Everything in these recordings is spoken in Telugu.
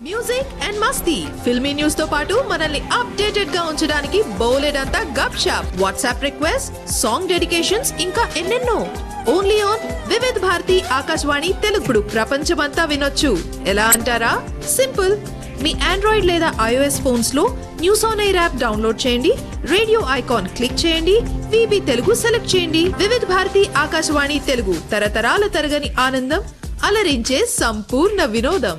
మ్యూజిక్ అండ్ మస్తీ ఫిల్మీ న్యూస్ తో పాటు మనల్ని అప్డేటెడ్ గా ఉంచడానికి బోలెడంతా గప్ షాప్ వాట్సాప్ రిక్వెస్ట్ సాంగ్ డెడికేషన్స్ ఇంకా ఎన్నెన్నో ఓన్లీ ఆన్ వివిధ్ భారతి ఆకాశవాణి తెలుగుడు ప్రపంచమంతా వినొచ్చు ఎలా అంటారా సింపుల్ మీ ఆండ్రాయిడ్ లేదా ఐఓఎస్ ఫోన్స్ లో news on air app download చేయండి రేడియో ఐకాన్ క్లిక్ చేయండి విబి తెలుగు సెలెక్ట్ చేయండి వివిధ భారతి ఆకాశవాణి తెలుగు తరతరాల తరగని ఆనందం అలరించే సంపూర్ణ వినోదం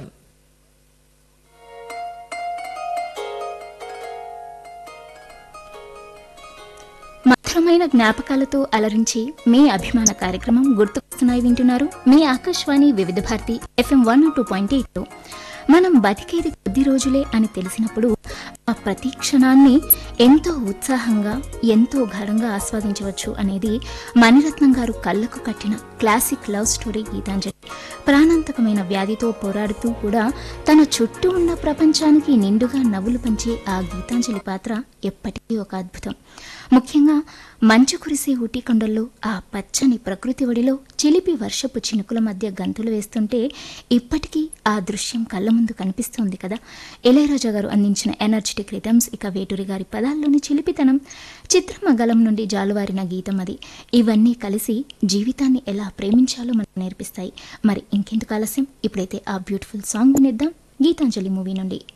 మధురమైన జ్ఞాపకాలతో అలరించి మీ అభిమాన కార్యక్రమం గుర్తుకొస్తున్నాయి వింటున్నారు మీ Akashvani Vividh Bharati FM one two point eight మనం బతికేది కొద్ది రోజులే అని తెలిసినప్పుడు ఆ ప్రతి క్షణాన్ని ఎంతో ఉత్సాహంగా ఎంతో ఘనంగా ఆస్వాదించవచ్చు అనేది మణిరత్నం గారు కళ్ళకు కట్టిన క్లాసిక్ లవ్ స్టోరీ గీతాంజలి ప్రాణాంతకమైన వ్యాధితో పోరాడుతూ కూడా తన చుట్టూ ఉన్న ప్రపంచానికి నిండుగా నవ్వులు పంచే ఆ గీతాంజలి పాత్ర ఎప్పటికీ ఒక అద్భుతం ముఖ్యంగా మంచు కురిసే ఊటీ కొండల్లో ఆ పచ్చని ప్రకృతి ఒడిలో చిలిపి వర్షపు చినుకుల మధ్య గంతులు వేస్తుంటే ఇప్పటికీ ఆ దృశ్యం కళ్ళ ముందు కనిపిస్తోంది కదా ఇళయరాజా గారు అందించిన ఎనర్జెటిక్ రిథమ్స్ ఇక వేటూరి గారి పదాల్లోని చిలిపితనం చిత్రమగలం నుండి జాలువారిన గీతం అది ఇవన్నీ కలిసి జీవితాన్ని ఎలా ప్రేమించాలో మనకు నేర్పిస్తాయి మరి ఇంకెందుకు ఆలస్యం ఇప్పుడైతే ఆ బ్యూటిఫుల్ సాంగ్ వినిద్దాం గీతాంజలి మూవీ నుండి